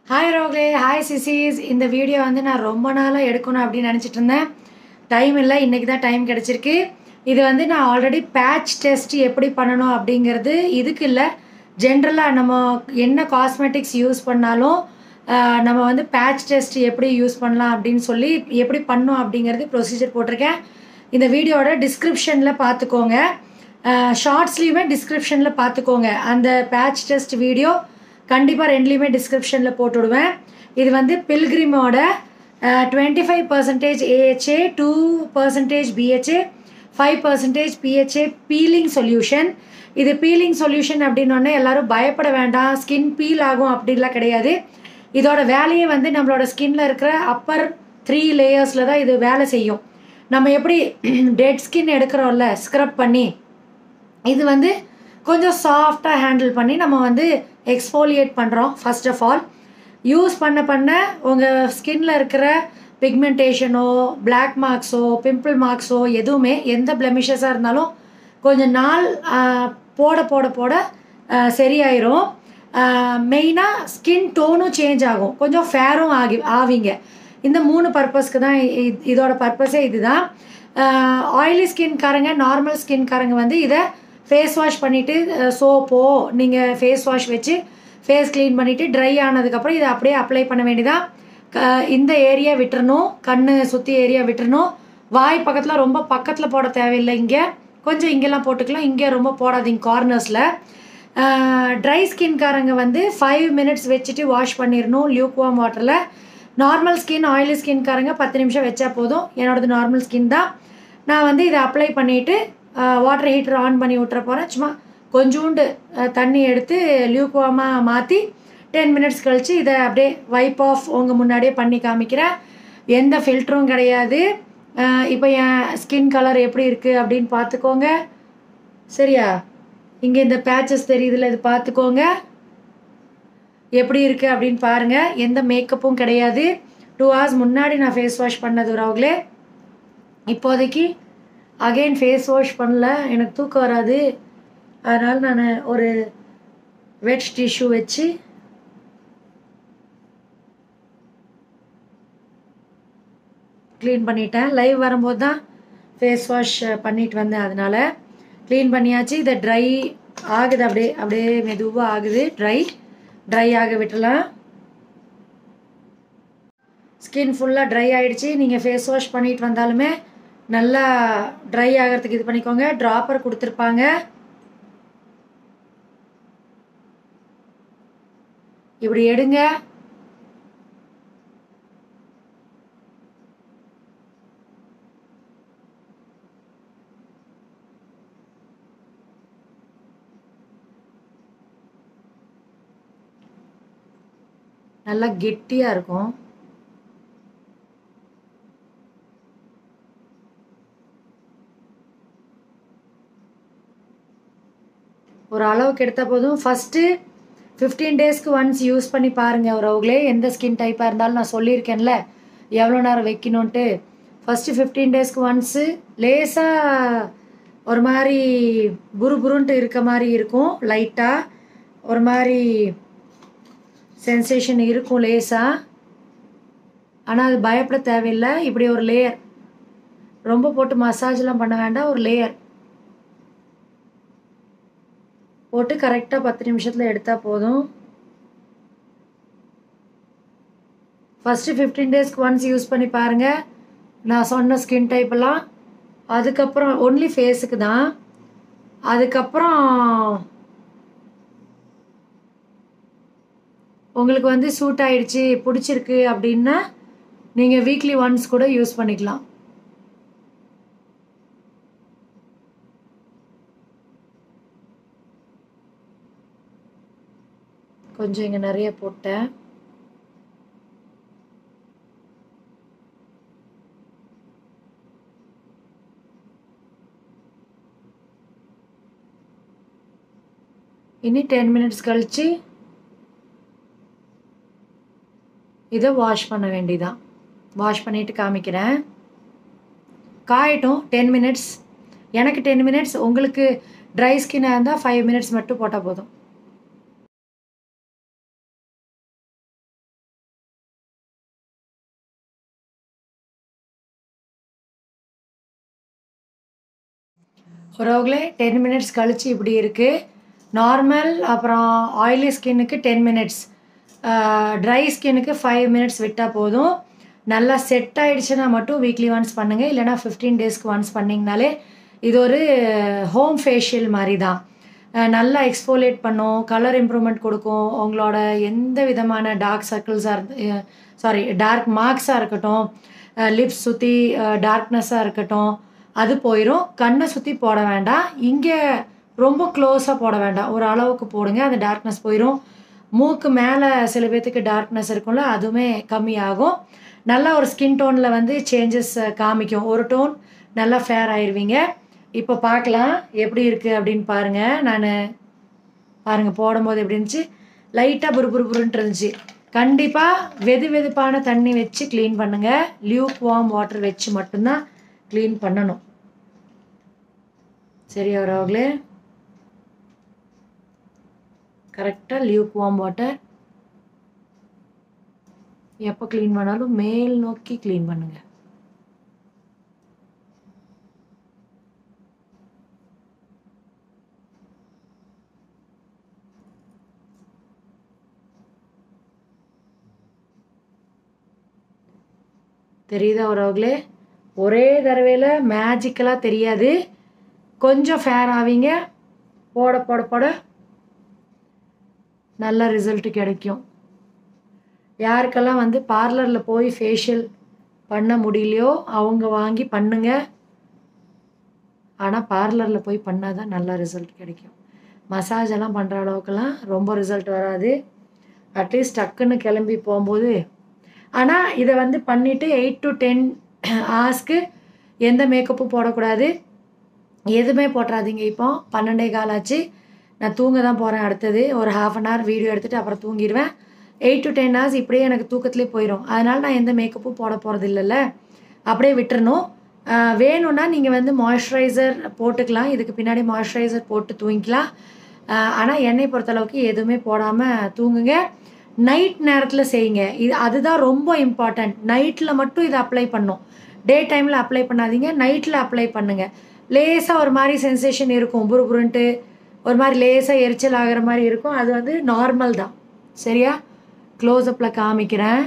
hi ரோக்லே hi சிசிஸ் இந்த video வந்து நான் ரொம்ப நாளாக எடுக்கணும் அப்படின்னு நினச்சிட்டு இருந்தேன் டைம் இல்லை இன்றைக்கி தான் டைம் கிடச்சிருக்கு இது வந்து நான் ஆல்ரெடி பேட்ச் டெஸ்ட் எப்படி பண்ணணும் அப்படிங்கிறது இதுக்கு இல்லை ஜென்ரலாக நம்ம என்ன காஸ்மெட்டிக்ஸ் யூஸ் பண்ணாலும் ஆஹ், நம்ம வந்து பேட்ச் டெஸ்ட் எப்படி யூஸ் பண்ணலாம் அப்படின்னு சொல்லி எப்படி பண்ணோம் அப்படிங்கிறது ப்ரொசீஜர் போட்டிருக்கேன் இந்த வீடியோட டிஸ்கிரிப்ஷனில் பார்த்துக்கோங்க ஷார்ட்ஸ்லேயுமே டிஸ்கிரிப்ஷனில் பார்த்துக்கோங்க அந்த பேட்ச் டெஸ்ட் வீடியோ கண்டிப்பாக ரெண்டுலேயுமே டிஸ்கிரிப்ஷனில் போட்டுவிடுவேன் இது வந்து பில்கிரிமோட twenty five percentage AHA two percentage BHA five percentage BHA peeling solution இது பீலிங் சொல்யூஷன் அப்படின்னோடனே எல்லாரும் பயப்பட வேண்டாம் ஸ்கின் பீல் ஆகும் அப்படின்லாம் கிடையாது இதோட வேலையே வந்து நம்மளோட ஸ்கின்ல இருக்கிற அப்பர் த்ரீ லேயர்ஸில் தான் இது வேலை செய்யும் நம்ம எப்படி டெட் ஸ்கின் எடுக்கிறோம்ல ஸ்க்ரப் பண்ணி இது வந்து கொஞ்சம் சாஃப்டாக ஹேண்டில் பண்ணி நம்ம வந்து எக்ஸ்ஃபோலியேட் பண்ணுறோம் ஃபர்ஸ்ட் ஆஃப் ஆல் யூஸ் பண்ண பண்ண உங்கள் ஸ்கின்ல இருக்கிற பிக்மெண்டேஷனோ பிளாக் மார்க்ஸோ பிம்பிள் மார்க்ஸோ எதுவுமே எந்த பிளெமிஷஸாக இருந்தாலும் கொஞ்சம் நாள் ஆஹ், போட போட போட ஆஹ், சரியாயிரும் மெயினாக ஸ்கின் டோனும் சேஞ்ச் ஆகும் கொஞ்சம் ஃபேரும் ஆகி ஆவீங்க இந்த மூணு பர்பஸ்க்கு தான் இ- இதோட பர்பஸே இதுதான் ஆயிலி ஸ்கின்காரங்க நார்மல் ஸ்கின்காரங்க வந்து இதை ஃபேஸ் வாஷ் பண்ணிவிட்டு சோப்போ நீங்கள் ஃபேஸ் வாஷ் வச்சு ஃபேஸ் க்ளீன் பண்ணிவிட்டு ட்ரை ஆனதுக்கப்புறம் இதை அப்படியே அப்ளை பண்ண வேண்டியதான் க- இந்த ஏரியா விட்டுறணும் கண்ணு சுற்றி ஏரியா விட்டுறணும் வாய் பக்கத்தில் ரொம்ப பக்கத்தில் போட தேவையில்லை இங்கே கொஞ்சம் இங்கெல்லாம் போட்டுக்கலாம் இங்கே ரொம்ப போடாதீங்க கார்னர்ஸில் ட்ரை ஸ்கின்காரங்க வந்து ஃபைவ் மினிட்ஸ் வச்சுட்டு வாஷ் பண்ணிடணும் லியூக்வாம் வாட்டரில் நார்மல் ஸ்கின் ஆயிலி ஸ்கின்காரங்க பத்து நிமிஷம் வச்சா போதும் என்னோடது நார்மல் ஸ்கின் தான் நான் வந்து இதை அப்ளை பண்ணிவிட்டு வாட்டர் ஹீட்டர் ஆன் பண்ணி விட்டுற போகிறேன் சும்மா கொஞ்சோண்டு அஹ், தண்ணி எடுத்து லியூக்வாமாக மாற்றி டென் மினிட்ஸ் கழித்து இதை அப்படியே வைப் ஆஃப் உங்கள் முன்னாடியே பண்ணி காமிக்கிறேன் எந்த ஃபில்டரும் கிடையாது இப்போ என் ஸ்கின் கலர் எப்படி இருக்குது அப்படின்னு பார்த்துக்கோங்க சரியா இங்கே இந்த பேச்சஸ் தெரியுதுல இது பார்த்துக்கோங்க எப்படி இருக்குது அப்படின்னு பாருங்கள் எந்த மேக்கப்பும் கிடையாது டூ ஹவர்ஸ் முன்னாடி நான் ஃபேஸ் வாஷ் பண்ணது ராகுலே இப்போதைக்கு அகைன் ஃபேஸ் வாஷ் பண்ணல எனக்கு தூக்கம் வராது அதனால் நான் ஒரு வெட் டிஷ்யூ வச்சு க்ளீன் பண்ணிட்டேன் லைவ் வரும்போது தான் ஃபேஸ் வாஷ் பண்ணிட்டு வந்தேன் அதனால க்ளீன் பண்ணியாச்சு இதை ட்ரை ஆகுது அப்படியே அப்படியே மெதுவாக ஆகுது ட்ரை ட்ரை ஆக விட்டுலாம் ஸ்கின் ஃபுல்லாக ட்ரை ஆயிடுச்சு நீங்கள் ஃபேஸ் வாஷ் பண்ணிட்டு வந்தாலுமே நல்லா ட்ரை ஆகிறதுக்கு இது பண்ணிக்கோங்க ட்ராப்பர் கொடுத்துருப்பாங்க இப்படி எடுங்க நல்லா கெட்டியாக இருக்கும் ஒரு அளவுக்கு எடுத்தால் போதும் ஃபஸ்ட்டு ஃபிஃப்டீன் டேஸ்க்கு ஒன்ஸ் யூஸ் பண்ணி பாருங்கள் உறவுகளே எந்த ஸ்கின் டைப்பாக இருந்தாலும் நான் சொல்லியிருக்கேன்ல எவ்வளோ நேரம் வைக்கணுன்ட்டு ஃபஸ்ட்டு ஃபிஃப்டீன் டேஸ்க்கு ஒன்ஸு லேசாக ஒரு மாதிரி புரு புருன்ட்டு இருக்க மாதிரி இருக்கும் லைட்டாக ஒரு மாதிரி சென்சேஷன் இருக்கும் லேசாக ஆனால் அது பயப்பட தேவையில்லை இப்படி ஒரு லேயர் ரொம்ப போட்டு மசாஜ்லாம் பண்ண வேண்டாம் ஒரு லேயர் போட்டு கரெக்டாக பத்து நிமிஷத்தில் எடுத்தால் போதும் ஃபஸ்ட்டு ஃபிஃப்டீன் டேஸ்க்கு ஒன்ஸ் யூஸ் பண்ணி பாருங்கள் நான் சொன்ன ஸ்கின் டைப்பெல்லாம் அதுக்கப்புறம் ஒன்லி ஃபேஸுக்கு தான் அதுக்கப்புறம் உங்களுக்கு வந்து சூட் ஆயிடுச்சு பிடிச்சிருக்கு அப்படின்னா நீங்கள் வீக்லி ஒன்ஸ் கூட யூஸ் பண்ணிக்கலாம் கொஞ்சம் இங்கே நிறைய போட்டேன் இனி டென் மினிட்ஸ் கழிச்சு இதை வாஷ் பண்ண வேண்டியதான் வாஷ் பண்ணிட்டு காமிக்கிறேன் காயட்டும் டென் மினிட்ஸ் எனக்கு டென் மினிட்ஸ் உங்களுக்கு ட்ரை ஸ்கின்னாக இருந்தால் ஃபைவ் மினிட்ஸ் மட்டும் போட்டால் போதும் உறவுகளே டென் மினிட்ஸ் கழித்து இப்படி இருக்குது நார்மல் அப்புறம் ஆயிலி ஸ்கின்னுக்கு டென் மினிட்ஸ் ட்ரை ஸ்கின்னுக்கு ஃபைவ் மினிட்ஸ் விட்டால் போதும் நல்லா செட் ஆயிடுச்சுன்னா மட்டும் வீக்லி ஒன்ஸ் பண்ணுங்கள் இல்லைனா ஃபிஃப்டீன் டேஸ்க்கு ஒன்ஸ் பண்ணிங்கனாலே இது ஒரு ஹோம் ஃபேஷியல் மாதிரி தான் அஹ் நல்லா எக்ஸ்போலேட் பண்ணும் கலர் இம்ப்ரூவ்மெண்ட் கொடுக்கும் உங்களோட எந்த விதமான டார்க் சர்க்கிள்ஸாக இருந்து சாரி டார்க் மார்க்ஸாக இருக்கட்டும் லிப்ஸ் சுற்றி டார்க்னஸாக இருக்கட்டும் அது போயிடும் கண்ணை சுற்றி போட வேண்டாம் இங்கே ரொம்ப க்ளோஸாக போட வேண்டாம் ஒரு அளவுக்கு போடுங்க அந்த டார்க்னஸ் போயிடும் மூக்கு மேலே சில பேர்த்துக்கு டார்க்னஸ் இருக்கும்ல அதுவுமே கம்மியாகும் நல்லா ஒரு ஸ்கின் டோனில் வந்து சேஞ்சஸ் காமிக்கும் ஒரு டோன் நல்லா ஃபேர் ஆயிடுவீங்க இப்போ பார்க்கலாம் எப்படி இருக்குது அப்படின்னு பாருங்கள் நான் பாருங்கள் போடும்போது எப்படி இருந்துச்சு லைட்டாக புரு புரு புருன்ட்டு இருந்துச்சு கண்டிப்பாக வெது வெதுப்பான தண்ணி வச்சு க்ளீன் பண்ணுங்கள் லியூக் வார்ம் வாட்டர் வச்சு மட்டும்தான் க்ளீன் பண்ணணும் சரியா வரவங்களே கரெக்டாக லியூக் வார்ம் வாட்டர் எப்போ க்ளீன் பண்ணாலும் மேல் நோக்கி க்ளீன் பண்ணுங்க தெரியுதா உறவுகளே ஒரே தடவையில் மேஜிக்கலாக தெரியாது கொஞ்சம் ஃபேர் ஆவீங்க போட போட போட நல்ல ரிசல்ட் கிடைக்கும் யாருக்கெல்லாம் வந்து பார்லரில் போய் ஃபேஷியல் பண்ண முடியலையோ அவங்க வாங்கி பண்ணுங்க ஆனால் பார்லரில் போய் பண்ணால் தான் நல்ல ரிசல்ட் கிடைக்கும் மசாஜ் எல்லாம் பண்ணுற அளவுக்கெல்லாம் ரொம்ப ரிசல்ட் வராது அட்லீஸ்ட் டக்குன்னு கிளம்பி போகும்போது ஆனால் இதை வந்து பண்ணிவிட்டு எயிட் டு டென் ஹார்ஸ்க்கு எந்த மேக்கப்பும் போடக்கூடாது எதுவுமே போட்டுறாதீங்க இப்போ பன்னெண்டே கால் ஆச்சு நான் தூங்க தான் போகிறேன் அடுத்தது ஒரு ஹாஃப் அன் ஹவர் வீடியோ எடுத்துகிட்டு அப்புறம் தூங்கிடுவேன் எயிட் டு டென் ஹவர்ஸ் இப்படியே எனக்கு தூக்கத்திலே போயிடும் அதனால் நான் எந்த மேக்கப்பும் போட போகிறது இல்லைல்ல அப்படியே விட்டுறணும் ஆஹ் வேணும்னா நீங்கள் வந்து மாய்ஸ்சரைசர் போட்டுக்கலாம் இதுக்கு பின்னாடி மாய்ஸ்சரைசர் போட்டு தூங்கிக்கலாம் ஆனால் என்னை பொறுத்தளவுக்கு எதுவுமே போடாமல் தூங்குங்க நைட் நேரத்தில் செய்யுங்க இது அதுதான் ரொம்ப இம்பார்ட்டண்ட் நைட்டில் மட்டும் இதை அப்ளை பண்ணும் டே டைமில் அப்ளை பண்ணாதீங்க நைட்டில் அப்ளை பண்ணுங்க லேசாக ஒரு மாதிரி சென்சேஷன் இருக்கும் புருபுருன்ட்டு ஒரு மாதிரி லேசாக எரிச்சல் ஆகிற மாதிரி இருக்கும் அது வந்து நார்மல் தான் சரியா க்ளோஸ்அப்பில் காமிக்கிறேன்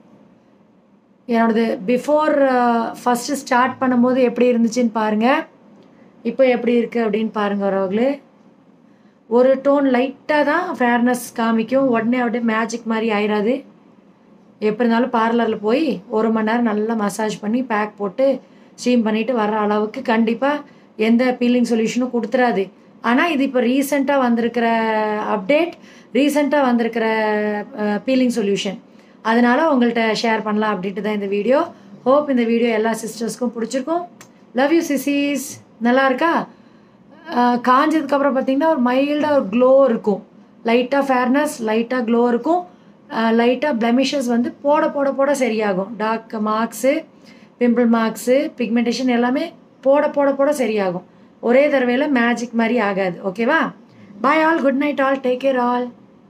என்னோடது பிஃபோர் ஃபஸ்ட்டு ஸ்டார்ட் பண்ணும்போது எப்படி இருந்துச்சுன்னு பாருங்கள் இப்போ எப்படி இருக்குது அப்படின்னு பாருங்கள் உறவுகளே ஒரு டோன் லைட்டாக தான் ஃபேர்னஸ் காமிக்கும் உடனே அப்படியே மேஜிக் மாதிரி ஆயிடாது எப்படி இருந்தாலும் பார்லரில் போய் ஒரு மணி நேரம் நல்லா மசாஜ் பண்ணி பேக் போட்டு ஸ்டீம் பண்ணிவிட்டு வர்ற அளவுக்கு கண்டிப்பாக எந்த பீலிங் சொல்யூஷனும் கொடுத்துறாது ஆனால் இது இப்போ ரீசெண்டாக வந்திருக்கிற அப்டேட் ரீசெண்டாக வந்திருக்கிற பீலிங் சொல்யூஷன் அதனால உங்கள்கிட்ட ஷேர் பண்ணலாம் அப்படின்ட்டு தான் இந்த வீடியோ ஹோப் இந்த வீடியோ எல்லா சிஸ்டர்ஸ்க்கும் பிடிச்சிருக்கும் லவ் யூ சிசிஸ் நல்லா இருக்கா ஆஹ் காஞ்சதுக்கப்புறம் பார்த்தீங்கன்னா ஒரு மைல்டாக ஒரு க்ளோ இருக்கும் லைட்டாக ஃபேர்னஸ் லைட்டாக க்ளோ இருக்கும் லைட்டாக பிளமிஷஸ் வந்து போட போட போட சரியாகும் dark marks pimple marks pigmentation எல்லாமே போட போட போட சரியாகும் ஒரே தடவையில் மேஜிக் மாதிரி ஆகாது ஓகேவா bye all good night all take care all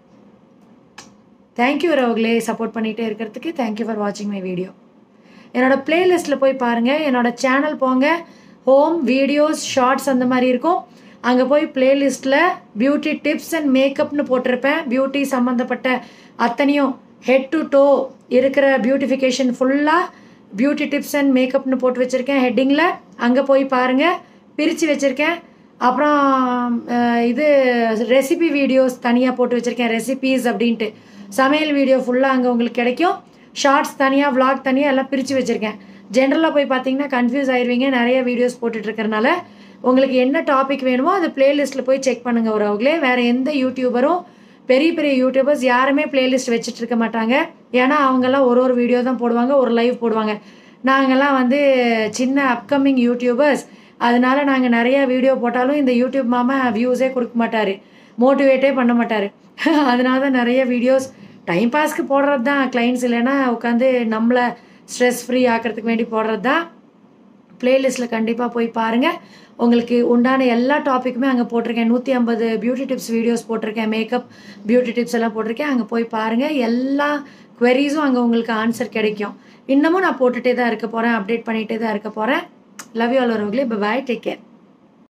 thank you ரவுகளே சப்போர்ட் பண்ணிகிட்டே இருக்கிறதுக்கு தேங்க்யூ ஃபார் வாட்சிங் மை வீடியோ என்னோட பிளேலிஸ்ட்டில் போய் பாருங்கள் என்னோட சேனல் போங்க ஹோம் வீடியோஸ் ஷார்ட்ஸ் அந்த மாதிரி இருக்கும் அங்கே போய் பிளேலிஸ்ட்டில் பியூட்டி டிப்ஸ் அண்ட் மேக்கப்னு போட்டிருப்பேன் பியூட்டி சம்மந்தப்பட்ட அத்தனையும் ஹெட் டு டோ இருக்கிற பியூட்டிஃபிகேஷன் ஃபுல்லாக பியூட்டி டிப்ஸ் அண்ட் மேக்கப்னு போட்டு வச்சுருக்கேன் ஹெட்டிங்கில் அங்கே போய் பாருங்கள் பிரித்து வச்சுருக்கேன் அப்புறம் அஹ், இது ரெசிபி வீடியோஸ் தனியாக போட்டு வச்சுருக்கேன் ரெசிபீஸ் அப்படின்ட்டு சமையல் வீடியோ ஃபுல்லாக அங்கே உங்களுக்கு கிடைக்கும் ஷார்ட்ஸ் தனியாக vlog தனியாக எல்லாம் பிரித்து வச்சுருக்கேன் ஜென்ரலாக போய் பார்த்தீங்கன்னா கன்ஃபியூஸ் ஆயிருவீங்க நிறைய வீடியோஸ் போட்டுட்டு இருக்கறனால உங்களுக்கு என்ன டாபிக் வேணுமோ அது பிளேலிஸ்ட்டில் போய் செக் பண்ணுங்க ஒரு அவங்களே வேறு எந்த யூடியூபரும் பெரிய பெரிய யூடியூபர்ஸ் யாருமே பிளேலிஸ்ட் வச்சுட்டு இருக்க மாட்டாங்க ஏன்னா அவங்கெல்லாம் ஒரு ஒரு வீடியோ தான் போடுவாங்க ஒரு லைவ் போடுவாங்க நாங்கெல்லாம் வந்து சின்ன அப்கமிங் யூடியூபர்ஸ் அதனால நாங்கள் நிறைய வீடியோ போட்டாலும் இந்த யூடியூப் மாமா வியூஸே கொடுக்க மாட்டார் மோட்டிவேட்டே பண்ண மாட்டார் அதனால தான் நிறைய வீடியோஸ் டைம் பாஸ்க்கு போடுறது தான் கிளைண்ட்ஸ் இல்லைன்னா உட்காந்து நம்மளை ஸ்ட்ரெஸ் ஃப்ரீ ஆக்கிறதுக்கு வேண்டி போடுறது தான் பிளேலிஸ்ட்டில் கண்டிப்பாக போய் பாருங்கள் உங்களுக்கு உண்டான எல்லா டாப்பிக்குமே அங்கே போட்டிருக்கேன் நூற்றி ஐம்பது பியூட்டி டிப்ஸ் வீடியோஸ் போட்டிருக்கேன் மேக்கப் பியூட்டி டிப்ஸ் எல்லாம் போட்டிருக்கேன் அங்கே போய் பாருங்கள் எல்லா queries-உம் அங்கே உங்களுக்கு ஆன்சர் கிடைக்கும் இன்னமும் நான் போட்டுகிட்டே தான் இருக்க போகிறேன் அப்டேட் பண்ணிகிட்டே தான் இருக்க போகிறேன் லவ் யூ ஆல் வரவங்களே பாய் டேக் கேர்